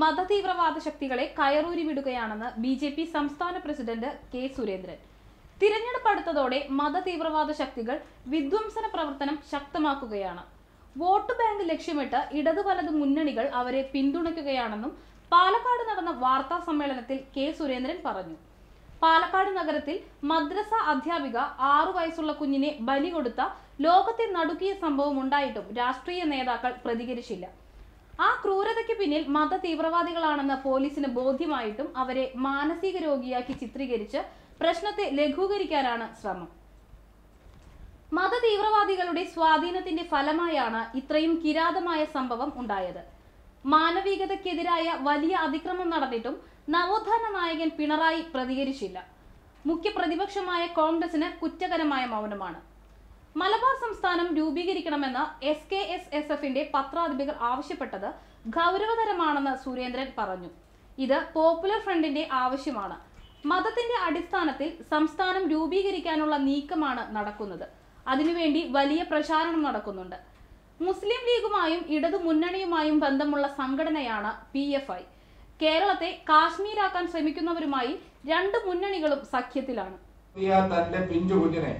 മതതീവ്രവാദ ശക്തികളെ കയറൂരി വിടുകയാണെന്ന് ബി ജെ പി സംസ്ഥാന പ്രസിഡന്റ് കെ സുരേന്ദ്രൻ തിരഞ്ഞെടുപ്പ് അടുത്തതോടെ മതതീവ്രവാദ ശക്തികൾ വിധ്വംസന പ്രവർത്തനം ശക്തമാക്കുകയാണ് വോട്ട് ബാങ്ക് ലക്ഷ്യമിട്ട് ഇടതു വലത് മുന്നണികൾ അവരെ പിന്തുണയ്ക്കുകയാണെന്നും പാലക്കാട് നടന്ന വാർത്താ സമ്മേളനത്തിൽ കെ സുരേന്ദ്രൻ പറഞ്ഞു പാലക്കാട് നഗരത്തിൽ മദ്രസ അധ്യാപിക ആറു വയസ്സുള്ള കുഞ്ഞിനെ ബലി കൊടുത്ത ലോകത്തെ നടുക്കിയ സംഭവം ഉണ്ടായിട്ടും രാഷ്ട്രീയ നേതാക്കൾ പ്രതികരിച്ചില്ല ആ ക്രൂരതയ്ക്ക് പിന്നിൽ മത തീവ്രവാദികളാണെന്ന് പോലീസിന് ബോധ്യമായിട്ടും അവരെ മാനസിക രോഗിയാക്കി ചിത്രീകരിച്ച് പ്രശ്നത്തെ ലഘൂകരിക്കാനാണ് ശ്രമം മത തീവ്രവാദികളുടെ സ്വാധീനത്തിന്റെ ഫലമായാണ് ഇത്രയും കിരാതമായ സംഭവം ഉണ്ടായത് മാനവികതയ്ക്കെതിരായ വലിയ അതിക്രമം നടന്നിട്ടും നവോത്ഥാന നായകൻ പിണറായി പ്രതികരിച്ചില്ല മുഖ്യ പ്രതിപക്ഷമായ കോൺഗ്രസിന് കുറ്റകരമായ മൗനമാണ് മലബാർ സംസ്ഥാനം രൂപീകരിക്കണമെന്ന് എസ് കെ എസ് എസ് എഫിന്റെ പത്രാധിപർ ആവശ്യപ്പെട്ടത് ഗൗരവതരമാണെന്ന് സുരേന്ദ്രൻ പറഞ്ഞു ഇത് പോപ്പുലർ ഫ്രണ്ടിന്റെ ആവശ്യമാണ് മതത്തിന്റെ അടിസ്ഥാനത്തിൽ സംസ്ഥാനം രൂപീകരിക്കാനുള്ള നീക്കമാണ് നടക്കുന്നത് അതിനുവേണ്ടി വലിയ പ്രചാരണം നടക്കുന്നുണ്ട് മുസ്ലിം ലീഗുമായും ഇടതു മുന്നണിയുമായും ബന്ധമുള്ള സംഘടനയാണ് പി എഫ് ഐ കേരളത്തെ കാശ്മീരാക്കാൻ ശ്രമിക്കുന്നവരുമായി രണ്ട് മുന്നണികളും സഖ്യത്തിലാണ് പ്രിയ തന്റെ പിഞ്ചു കുഞ്ഞിനെ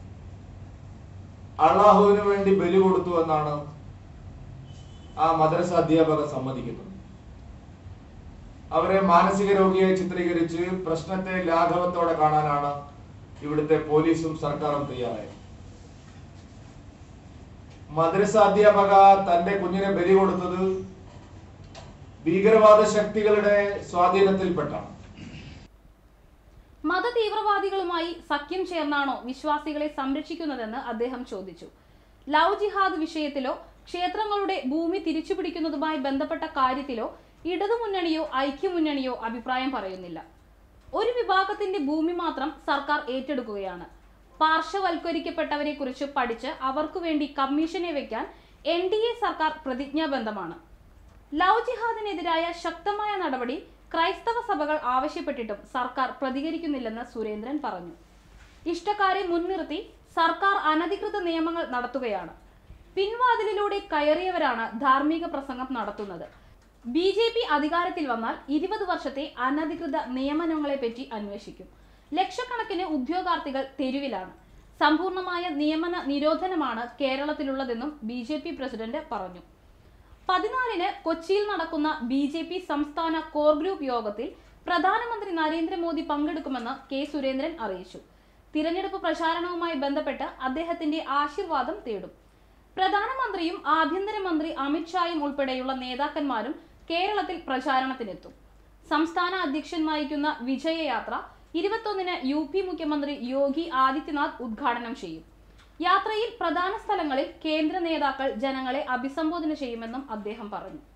അള്ളാഹുവിന് വേണ്ടി ബലി കൊടുത്തു എന്നാണ് ആ മദ്രസ അധ്യാപക സമ്മതിക്കുന്നത് അവരെ മാനസിക രോഗിയെ ചിത്രീകരിച്ച് പ്രശ്നത്തെ ലാഘവത്തോടെ കാണാനാണ് ഇവിടുത്തെ പോലീസും സർക്കാരും തയ്യാറായത് മദ്രസ അധ്യാപക തന്റെ കുഞ്ഞിനെ ബലി കൊടുത്തത് ഭീകരവാദ ശക്തികളുടെ സ്വാധീനത്തിൽപ്പെട്ടാണ് മത തീവ്രവാദികളുമായി സഖ്യം ചേർന്നാണോ വിശ്വാസികളെ സംരക്ഷിക്കുന്നതെന്ന് അദ്ദേഹം ചോദിച്ചു ലവ് ജിഹാദ് വിഷയത്തിലോ ക്ഷേത്രങ്ങളുടെ ഭൂമി തിരിച്ചുപിടിക്കുന്നതുമായി ബന്ധപ്പെട്ട കാര്യത്തിലോ ഇടതുമുന്നണിയോ ഐക്യമുന്നണിയോ അഭിപ്രായം പറയുന്നില്ല ഒരു വിഭാഗത്തിന്റെ ഭൂമി മാത്രം സർക്കാർ ഏറ്റെടുക്കുകയാണ് പാർശ്വവൽക്കരിക്കപ്പെട്ടവരെ കുറിച്ച് പഠിച്ച് അവർക്കു വേണ്ടി കമ്മീഷനെ വെക്കാൻ എൻ ഡി എ സർക്കാർ പ്രതിജ്ഞാബദ്ധമാണ് ലവ് ജിഹാദിനെതിരായ ശക്തമായ നടപടി ക്രൈസ്തവ സഭകൾ ആവശ്യപ്പെട്ടിട്ടും സർക്കാർ പ്രതികരിക്കുന്നില്ലെന്ന് സുരേന്ദ്രൻ പറഞ്ഞു ഇഷ്ടക്കാരെ മുൻനിർത്തി സർക്കാർ അനധികൃത നിയമങ്ങൾ നടത്തുകയാണ് പിൻവാതിലിലൂടെ കയറിയവരാണ് ധാർമ്മിക പ്രസംഗം നടത്തുന്നത് ബി ജെ പി അധികാരത്തിൽ വന്നാൽ ഇരുപത് വർഷത്തെ അനധികൃത നിയമനങ്ങളെപ്പറ്റി അന്വേഷിക്കും ലക്ഷക്കണക്കിന് ഉദ്യോഗാർത്ഥികൾ തെരുവിലാണ് സമ്പൂർണമായ നിയമന നിരോധനമാണ് കേരളത്തിലുള്ളതെന്നും ബി ജെ പി പ്രസിഡന്റ് പറഞ്ഞു പതിനാലിന് കൊച്ചിയിൽ നടക്കുന്ന ബി ജെ പി സംസ്ഥാന കോർ ഗ്രൂപ്പ് യോഗത്തിൽ പ്രധാനമന്ത്രി നരേന്ദ്രമോദി പങ്കെടുക്കുമെന്ന് കെ സുരേന്ദ്രൻ അറിയിച്ചു തിരഞ്ഞെടുപ്പ് പ്രചാരണവുമായി ബന്ധപ്പെട്ട് അദ്ദേഹത്തിന്റെ ആശീർവാദം തേടും പ്രധാനമന്ത്രിയും ആഭ്യന്തരമന്ത്രി അമിത്ഷായും ഉൾപ്പെടെയുള്ള നേതാക്കന്മാരും കേരളത്തിൽ പ്രചാരണത്തിനെത്തും സംസ്ഥാന അധ്യക്ഷൻ നയിക്കുന്ന വിജയയാത്ര ഇരുപത്തൊന്നിന് യു പി മുഖ്യമന്ത്രി യോഗി ആദിത്യനാഥ് ഉദ്ഘാടനം ചെയ്യും യാത്രയിൽ പ്രധാന സ്ഥലങ്ങളിൽ കേന്ദ്ര നേതാക്കൾ ജനങ്ങളെ അഭിസംബോധന ചെയ്യുമെന്നും അദ്ദേഹം പറഞ്ഞു